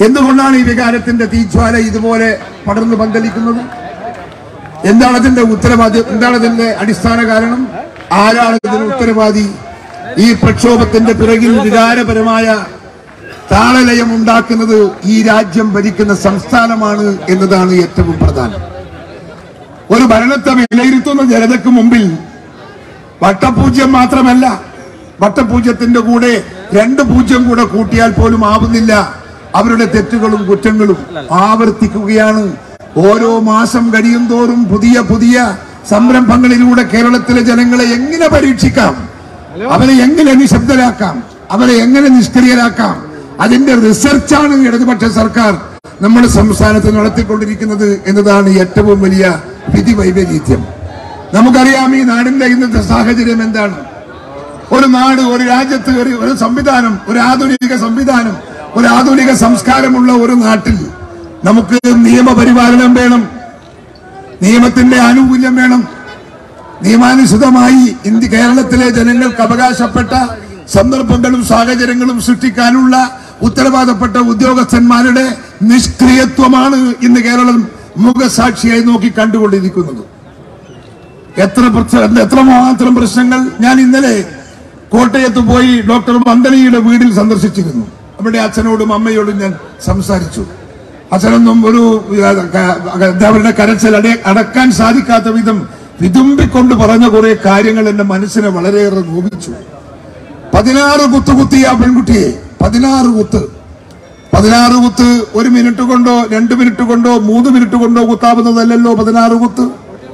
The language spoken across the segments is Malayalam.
എന്തുകൊണ്ടാണ് ഈ വികാരത്തിന്റെ തീജ്വാല ഇതുപോലെ പടർന്നു പന്തലിക്കുന്നത് എന്താണ് അതിന്റെ ഉത്തരവാദി എന്താണ് അതിന്റെ അടിസ്ഥാന കാരണം ആരാണ് ഇതിന് ഉത്തരവാദി ഈ പ്രക്ഷോഭത്തിന്റെ പിറകിൽ വികാരപരമായ താളലയം ഉണ്ടാക്കുന്നത് ഈ രാജ്യം ഭരിക്കുന്ന സംസ്ഥാനമാണ് എന്നതാണ് ഏറ്റവും പ്രധാനം ഒരു ഭരണത്തെ വിലയിരുത്തുന്ന ജനതയ്ക്ക് മുമ്പിൽ വട്ടപൂജ്യം മാത്രമല്ല വട്ടപൂജ്യത്തിന്റെ കൂടെ രണ്ട് പൂജ്യം കൂടെ കൂട്ടിയാൽ പോലും ആവുന്നില്ല അവരുടെ തെറ്റുകളും കുറ്റങ്ങളും ആവർത്തിക്കുകയാണ് ഓരോ മാസം കഴിയും തോറും പുതിയ പുതിയ സംരംഭങ്ങളിലൂടെ കേരളത്തിലെ ജനങ്ങളെ എങ്ങനെ പരീക്ഷിക്കാം അവരെ എങ്ങനെ നിശബ്ദരാക്കാം അവരെ എങ്ങനെ നിഷ്ക്രിയരാക്കാം അതിന്റെ റിസർച്ചാണ് ഇടതുപക്ഷ സർക്കാർ നമ്മുടെ സംസ്ഥാനത്ത് നടത്തിക്കൊണ്ടിരിക്കുന്നത് എന്നതാണ് ഏറ്റവും വലിയ വിധി വൈപരീത്യം നമുക്കറിയാം ഈ നാടിന്റെ ഇന്നത്തെ സാഹചര്യം എന്താണ് ഒരു നാട് ഒരു രാജ്യത്ത് ഒരു ഒരു സംവിധാനം ഒരു ആധുനിക സംവിധാനം ഒരു ആധുനിക സംസ്കാരമുള്ള ഒരു നാട്ടിൽ നമുക്ക് നിയമപരിപാലനം വേണം നിയമത്തിന്റെ ആനുകൂല്യം വേണം നിയമാനുസൃതമായി ഇന്ത്യ കേരളത്തിലെ ജനങ്ങൾക്ക് അവകാശപ്പെട്ട സന്ദർഭങ്ങളും സാഹചര്യങ്ങളും സൃഷ്ടിക്കാനുള്ള ഉത്തരവാദപ്പെട്ട ഉദ്യോഗസ്ഥന്മാരുടെ നിഷ്ക്രിയത്വമാണ് ഇന്ന് കേരളം മുഖസാക്ഷിയായി നോക്കി കണ്ടുകൊണ്ടിരിക്കുന്നത് എത്ര പ്രശ്ന- എത്രമാത്രം പ്രശ്നങ്ങൾ ഞാൻ ഇന്നലെ കോട്ടയത്ത് പോയി ഡോക്ടർ വന്ദനയുടെ വീട്ടിൽ സന്ദർശിച്ചിരുന്നു അവിടെ അച്ഛനോടും അമ്മയോടും ഞാൻ സംസാരിച്ചു അച്ഛനൊന്നും ഒരു ആ, ക- അവരുടെ കരച്ചിൽ അട- അടക്കാൻ സാധിക്കാത്ത വിധം വിതുമ്പിക്കൊണ്ട് പറഞ്ഞ കുറെ കാര്യങ്ങൾ എന്റെ മനസ്സിനെ വളരെയേറെ നോവിച്ചു പതിനാറ് കുത്ത് കുത്തിയ ആ പെൺകുട്ടിയെ പതിനാറ് കുത്ത് പതിനാറ് കുത്ത് ഒരു മിനിറ്റ് കൊണ്ടോ രണ്ട് മിനിറ്റ് കൊണ്ടോ മൂന്ന് മിനിറ്റ് കൊണ്ടോ കുത്താവുന്നതല്ലല്ലോ പതിനാറ് കുത്ത്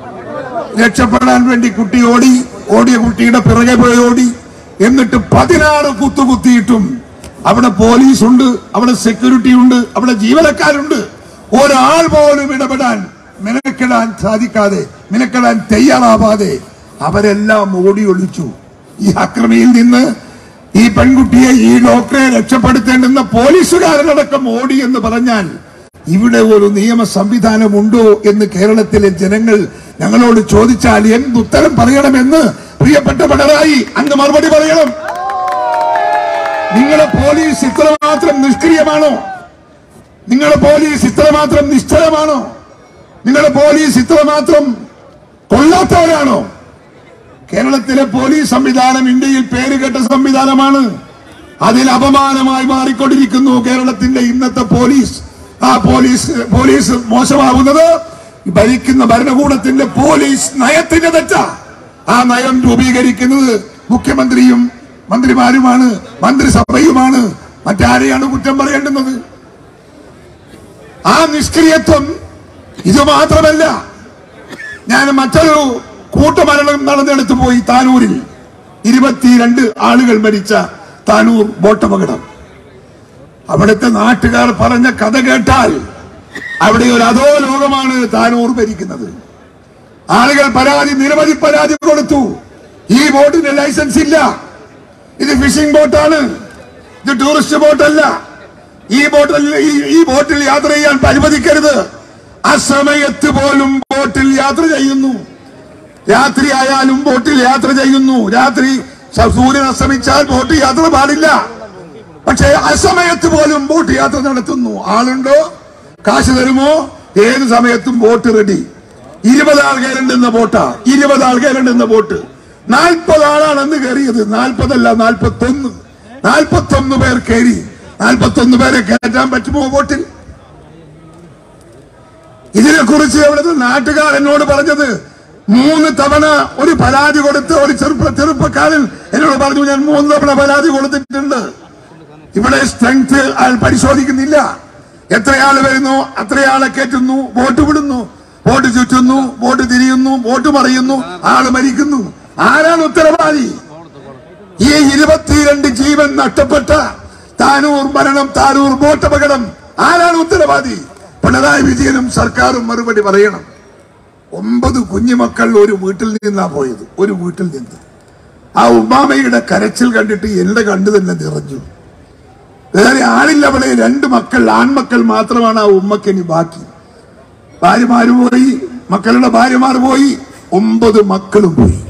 രക്ഷപ്പെടാൻ വേണ്ടി കുട്ടി ഓടി ഓടിയ കുട്ടിയുടെ പിറകെ പോയി ഓടി എന്നിട്ട് പതിനാറ് കുത്തു കുത്തിയിട്ടും അവിടെ പോലീസ് ഉണ്ട് അവിടെ സെക്യൂരിറ്റി ഉണ്ട് അവിടെ ജീവനക്കാരുണ്ട് ഒരാൾ പോലും ഇടപെടാൻ മെനക്കെടാൻ സാധിക്കാതെ മെനക്കെടാൻ തയ്യാറാവാതെ അവരെല്ലാം ഓടി ഒളിച്ചു ഈ അക്രമിയിൽ നിന്ന് ഈ പെൺകുട്ടിയെ ഈ ഡോക്ടറെ രക്ഷപ്പെടുത്തേണ്ടുന്ന പോലീസുകാരനടക്കം ഓടി എന്ന് പറഞ്ഞാൽ ഇവിടെ ഒരു നിയമ സംവിധാനം ഉണ്ടോ എന്ന് കേരളത്തിലെ ജനങ്ങൾ ഞങ്ങളോട് ചോദിച്ചാൽ എന്തുത്തരം പറയണമെന്ന് പ്രിയപ്പെട്ട പിണറായി അങ്ങ് മറുപടി പറയണം നിങ്ങളുടെ പോലീസ് ഇത്രമാത്രം നിഷ്ക്രിയമാണോ നിങ്ങളുടെ പോലീസ് ഇത്രമാത്രം നിശ്ചലമാണോ നിങ്ങളുടെ പോലീസ് ഇത്രമാത്രം കൊള്ളാത്തവരാണോ കേരളത്തിലെ പോലീസ് സംവിധാനം ഇന്ത്യയിൽ പേരുകെട്ട സംവിധാനമാണ് അതിൽ അപമാനമായി മാറിക്കൊണ്ടിരിക്കുന്നു കേരളത്തിന്റെ ഇന്നത്തെ പോലീസ് ആ പോലീസ് പോലീസ് മോശമാവുന്നത് ഭരിക്കുന്ന ഭരണകൂടത്തിന്റെ പോലീസ് നയത്തിന്റെ തെറ്റ ആ നയം രൂപീകരിക്കുന്നത് മുഖ്യമന്ത്രിയും മന്ത്രിമാരുമാണ് മന്ത്രിസഭയുമാണ് മറ്റാരെയാണ് കുറ്റം പറയേണ്ടുന്നത് ആ നിഷ്ക്രിയത്വം ഇത് മാത്രമല്ല ഞാൻ മറ്റൊരു കൂട്ടമരണം നടന്നെടുത്ത് പോയി താനൂരിൽ ഇരുപത്തിരണ്ട് ആളുകൾ മരിച്ച താനൂർ ബോട്ടപകടം അവിടുത്തെ നാട്ടുകാർ പറഞ്ഞ കഥ കേട്ടാൽ അവിടെ ഒരു അതോ ലോകമാണ് താനൂർ ഭരിക്കുന്നത് ആളുകൾ പരാതി നിരവധി പരാതി കൊടുത്തു ഈ ബോട്ടിന് ലൈസൻസ് ഇല്ല ഇത് ഫിഷിംഗ് ബോട്ടാണ് ഇത് ടൂറിസ്റ്റ് ബോട്ടല്ല ഈ ബോട്ടിൽ ഈ- ഈ ബോട്ടിൽ യാത്ര ചെയ്യാൻ അനുവദിക്കരുത് അസമയത്ത് പോലും ബോട്ടിൽ യാത്ര ചെയ്യുന്നു രാത്രി ആയാലും ബോട്ടിൽ യാത്ര ചെയ്യുന്നു രാത്രി സ- സൂര്യൻ അസ്തമിച്ചാൽ ബോട്ട് യാത്ര പാടില്ല പക്ഷേ അസമയത്ത് പോലും ബോട്ട് യാത്ര നടത്തുന്നു ആളുണ്ടോ കാശ് തരുമോ ഏത് സമയത്തും ബോട്ട് റെഡി ഇരുപത് ആൾ കയറേണ്ടുന്ന ബോട്ടാ ഇരുപത് ആൾ കയറേണ്ടുന്ന ബോട്ട് നാൽപ്പത് ആളാണ് അന്ന് കയറിയത് നാൽപ്പതല്ല നാൽപ്പത്തൊന്ന് നാൽപ്പത്തൊന്ന് പേർ കയറി നാൽപ്പത്തൊന്ന് പേരെ കയറ്റാൻ പറ്റുമോ ബോട്ടിൽ ഇതിനെക്കുറിച്ച് അവിടുത്തെ നാട്ടുകാർ എന്നോട് പറഞ്ഞത് മൂന്ന് തവണ ഒരു പരാതി കൊടുത്ത് ഒരു ചെറുപ്പ ചെറുപ്പക്കാരൻ എന്നോട് പറഞ്ഞു ഞാൻ മൂന്ന് തവണ പരാതി കൊടുത്തിട്ടുണ്ട് ഇവിടെ സ്ട്രെങ്ത് അയാൾ പരിശോധിക്കുന്നില്ല എത്രയാള് വരുന്നു അത്രയാളെ കയറ്റുന്നു വോട്ട് വിടുന്നു വോട്ട് ചുറ്റുന്നു വോട്ട് തിരിയുന്നു വോട്ട് മറിയുന്നു ആള് മരിക്കുന്നു ആരാണ് ഉത്തരവാദി ഈ ഇരുപത്തിരണ്ട് ജീവൻ നഷ്ടപ്പെട്ട താനൂർ മരണം താനൂർ ബോട്ടപകടം ആരാണ് ഉത്തരവാദി പിണറായി വിജയനും സർക്കാരും മറുപടി പറയണം ഒമ്പത് കുഞ്ഞുമക്കൾ ഒരു വീട്ടിൽ നിന്നാ പോയത് ഒരു വീട്ടിൽ നിന്ന് ആ ഉമ്മാമയുടെ കരച്ചിൽ കണ്ടിട്ട് എന്റെ കണ്ടു തന്നെ നിറഞ്ഞു വേറെ ആളില്ല അവിടെ രണ്ട് മക്കൾ ആൺമക്കൾ മാത്രമാണ് ആ ഉമ്മക്ക് ഇനി ബാക്കി ഭാര്യമാര് പോയി മക്കളുടെ ഭാര്യമാർ പോയി ഒമ്പത് മക്കളും പോയി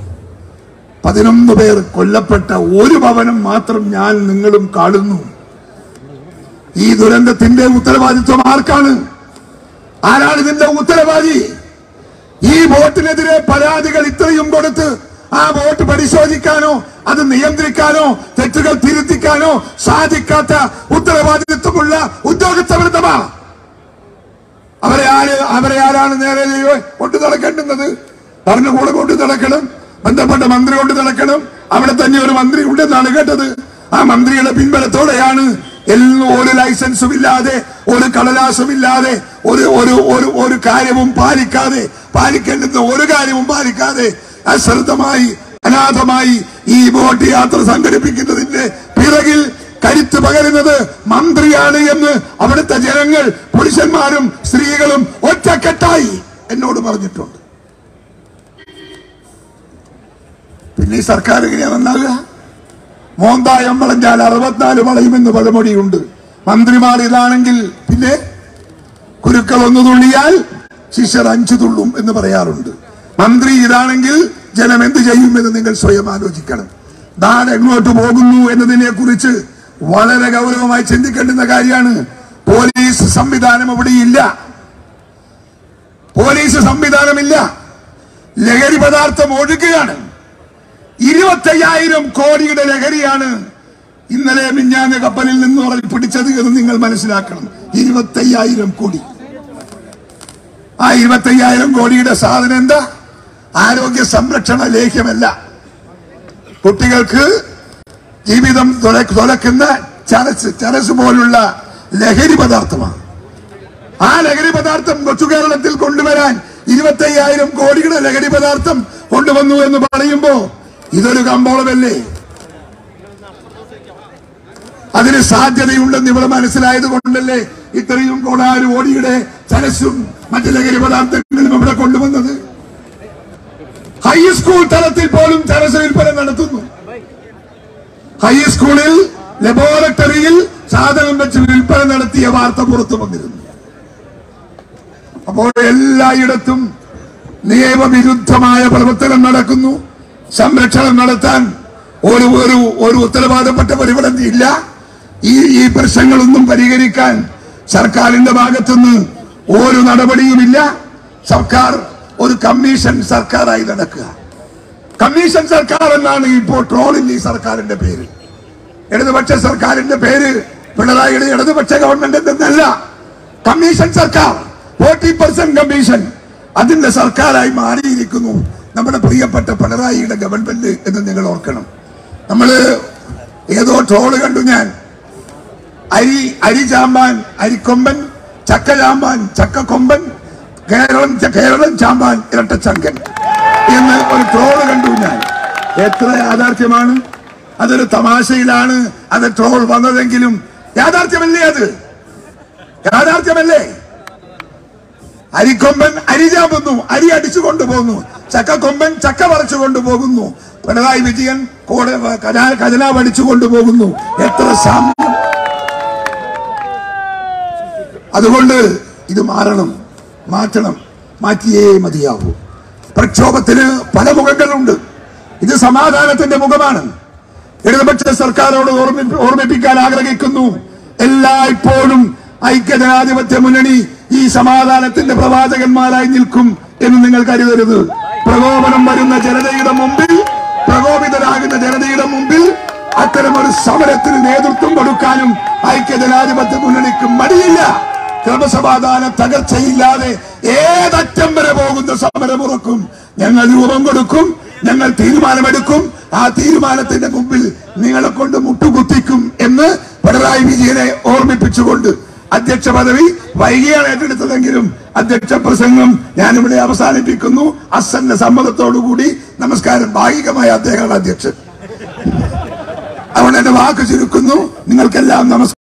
പതിനൊന്ന് പേർ കൊല്ലപ്പെട്ട ഒരു ഭവനം മാത്രം ഞാൻ നിങ്ങളും കാണുന്നു ഈ ദുരന്തത്തിന്റെ ഉത്തരവാദിത്വം ആർക്കാണ് ആരാണ് ഇതിന്റെ ഉത്തരവാദി ഈ വോട്ടിനെതിരെ പരാതികൾ ഇത്രയും കൊടുത്ത് ആ വോട്ട് പരിശോധിക്കാനോ അത് നിയന്ത്രിക്കാനോ തെറ്റുകൾ തിരുത്തിക്കാനോ സാധിക്കാത്ത ഉത്തരവാദിത്വമുള്ള ഉദ്യോഗസ്ഥവൃത്തമാ അവരെ ആര് അവരെ ആരാണ് നേരെ ചെയ്യുക കൊണ്ടു നടക്കേണ്ടുന്നത് ഭരണകൂടം കൊണ്ടു നടക്കണം ബന്ധപ്പെട്ട മന്ത്രി കൊണ്ട് നടക്കണം അവിടെ തന്നെ ഒരു മന്ത്രി ഉണ്ടെന്നാണ് കേട്ടത് ആ മന്ത്രിയുടെ പിൻബലത്തോടെയാണ് എല്ലാം ഒരു ലൈസൻസും ഇല്ലാതെ ഒരു കടലാസും ഇല്ലാതെ ഒരു ഒരു ഒരു ഒരു കാര്യവും പാലിക്കാതെ പാലിക്കേണ്ടുന്ന ഒരു കാര്യവും പാലിക്കാതെ അശ്രദ്ധമായി അനാഥമായി ഈ വോട്ട് യാത്ര സംഘടിപ്പിക്കുന്നതിന്റെ പിറകിൽ കരുത്ത് പകരുന്നത് മന്ത്രിയാണ് എന്ന് അവിടുത്തെ ജനങ്ങൾ പുരുഷന്മാരും സ്ത്രീകളും ഒറ്റക്കെട്ടായി എന്നോട് പറഞ്ഞിട്ടുണ്ട് പിന്നെ ഈ സർക്കാർ എങ്ങനെയാ നന്നാകുക മോന്തായം വളഞ്ഞാൽ അറുപത്തിനാല് വളയുമെന്ന് പഴമൊഴിയുണ്ട് മന്ത്രിമാർ ഇതാണെങ്കിൽ പിന്നെ കുരുക്കൾ ഒന്ന് തുള്ളിയാൽ ശിഷ്യർ അഞ്ചു തുള്ളും എന്ന് പറയാറുണ്ട് മന്ത്രി ഇതാണെങ്കിൽ ജനം എന്ത് ചെയ്യുമെന്ന് നിങ്ങൾ സ്വയം ആലോചിക്കണം നാട് എങ്ങോട്ട് പോകുന്നു എന്നതിനെ കുറിച്ച് വളരെ ഗൗരവമായി ചിന്തിക്കേണ്ടുന്ന കാര്യമാണ് പോലീസ് സംവിധാനം അവിടെയില്ല പോലീസ് സംവിധാനമില്ല ലഹരി പദാർത്ഥം ഒഴുകുകയാണ് ഇരുപത്തയ്യായിരം കോടിയുടെ ലഹരിയാണ് ഇന്നലെ മിഞ്ഞാന്ന് കപ്പലിൽ നിന്ന് പറഞ്ഞ് പിടിച്ചത് എന്ന് നിങ്ങൾ മനസ്സിലാക്കണം ഇരുപത്തയ്യായിരം കോടി ആ ഇരുപത്തയ്യായിരം കോടിയുടെ സാധനം എന്താ ആരോഗ്യ സംരക്ഷണ ലേഖ്യമല്ല കുട്ടികൾക്ക് ജീവിതം തുല- തുലക്കുന്ന ചരസ് ചരസ് പോലുള്ള ലഹരി പദാർത്ഥമാണ് ആ ലഹരി പദാർത്ഥം കൊച്ചു കേരളത്തിൽ കൊണ്ടുവരാൻ ഇരുപത്തയ്യായിരം കോടിയുടെ ലഹരി പദാർത്ഥം കൊണ്ടുവന്നു എന്ന് പറയുമ്പോ ഇതൊരു കമ്പോളമല്ലേ അതിന് സാധ്യതയുണ്ടെന്ന് ഇവിടെ മനസ്സിലായത് കൊണ്ടല്ലേ ഇത്രയും കോടാറ് കോടിയുടെ ചരസും മറ്റു ലഹരി പദാർത്ഥങ്ങളും ഇവിടെ കൊണ്ടുവന്നത് ഹൈസ്കൂൾ തലത്തിൽ പോലും ചരസ് വിൽപ്പന നടത്തുന്നു ഹൈസ്കൂളിൽ ലബോറട്ടറിയിൽ സാധനം വെച്ച് വിൽപ്പന നടത്തിയ വാർത്ത പുറത്തു വന്നിരുന്നു അപ്പോൾ എല്ലായിടത്തും നിയമവിരുദ്ധമായ പ്രവർത്തനം നടക്കുന്നു സംരക്ഷണം നടത്താൻ ഒരു ഒരു ഒരു ഉത്തരവാദപ്പെട്ടവർ ഇവിടെ ഇല്ല ഈ ഈ പ്രശ്നങ്ങളൊന്നും പരിഹരിക്കാൻ സർക്കാരിന്റെ ഭാഗത്തുനിന്ന് ഒരു നടപടിയുമില്ല സർക്കാർ ഒരു കമ്മീഷൻ സർക്കാരായി നടക്കുക കമ്മീഷൻ സർക്കാർ എന്നാണ് ഇപ്പോൾ ട്രോളിൽ ഈ സർക്കാരിന്റെ പേര് ഇടതുപക്ഷ സർക്കാരിന്റെ പേര് പിണറായിയുടെ ഇടതുപക്ഷ ഗവൺമെന്റ് എന്നല്ല കമ്മീഷൻ സർക്കാർ ഫോർട്ടി പെർസെന്റ് കമ്മീഷൻ അതിന്റെ സർക്കാരായി മാറിയിരിക്കുന്നു നമ്മുടെ പ്രിയപ്പെട്ട പിണറായിയുടെ ഗവൺമെന്റ് എന്ന് നിങ്ങൾ ഓർക്കണം നമ്മള് ഏതോ ട്രോള് കണ്ടു ഞാൻ അരി അരി ചാമ്പാൻ അരിക്കൊമ്പൻ ചക്ക ചാമ്പാൻ ചക്കക്കൊമ്പൻ കേരളം കേരളം ചാമ്പാൻ ഇരട്ടച്ചങ്കൻ എന്ന് ഒരു ട്രോള് കണ്ടു ഞാൻ എത്ര യാഥാർത്ഥ്യമാണ് അതൊരു തമാശയിലാണ് അത് ട്രോൾ വന്നതെങ്കിലും യാഥാർത്ഥ്യമല്ലേ അത് യാഥാർത്ഥ്യമല്ലേ അരിക്കൊമ്പൻ അരി ചാമ്പുന്നു അരി അടിച്ചു കൊണ്ടുപോകുന്നു ചക്കക്കൊമ്പൻ ചക്ക പറിച്ചു കൊണ്ടുപോകുന്നു പിണറായി വിജയൻ കൂടെ ഖജാ- ഖജനാവ് അടിച്ചു കൊണ്ടുപോകുന്നു എത്ര സാമ്യം അതുകൊണ്ട് ഇത് മാറണം മാറ്റണം മാറ്റിയേ മതിയാവൂ പ്രക്ഷോഭത്തിന് പല മുഖങ്ങളുണ്ട് ഇത് സമാധാനത്തിന്റെ മുഖമാണ് ഇടതുപക്ഷ സർക്കാരോട് ഓർമ്മി- ഓർമ്മിപ്പിക്കാൻ ആഗ്രഹിക്കുന്നു എല്ലായ്പ്പോഴും ഐക്യജനാധിപത്യ മുന്നണി ഈ സമാധാനത്തിന്റെ പ്രവാചകന്മാരായി നിൽക്കും എന്ന് നിങ്ങൾ കരുതരുത് പ്രകോപനം വരുന്ന ജനതയുടെ മുമ്പിൽ പ്രകോപിതരാകുന്ന ജനതയുടെ മുമ്പിൽ അത്തരമൊരു സമരത്തിന് നേതൃത്വം കൊടുക്കാനും ഐക്യജനാധിപത്യ മുന്നണിക്ക് മടിയില്ല ക്രമസമാധാന തകർച്ചയില്ലാതെ ഏതറ്റം വരെ പോകുന്ന സമരമുറക്കും ഞങ്ങൾ രൂപം കൊടുക്കും ഞങ്ങൾ തീരുമാനമെടുക്കും ആ തീരുമാനത്തിന്റെ മുമ്പിൽ നിങ്ങളെ കൊണ്ട് മുട്ടുകുത്തിക്കും എന്ന് പിണറായി വിജയനെ ഓർമ്മിപ്പിച്ചുകൊണ്ട് അധ്യക്ഷ പദവി വൈകിയാണ് ഏറ്റെടുത്തതെങ്കിലും അധ്യക്ഷ പ്രസംഗം ഞാനിവിടെ അവസാനിപ്പിക്കുന്നു അസന്റെ സമ്മതത്തോടുകൂടി നമസ്കാരം ഭാഗികമായ അദ്ദേഹമാണ് അധ്യക്ഷൻ അതുകൊണ്ട് എന്റെ വാക്ക് ചുരുക്കുന്നു നിങ്ങൾക്കെല്ലാം നമസ്കാരം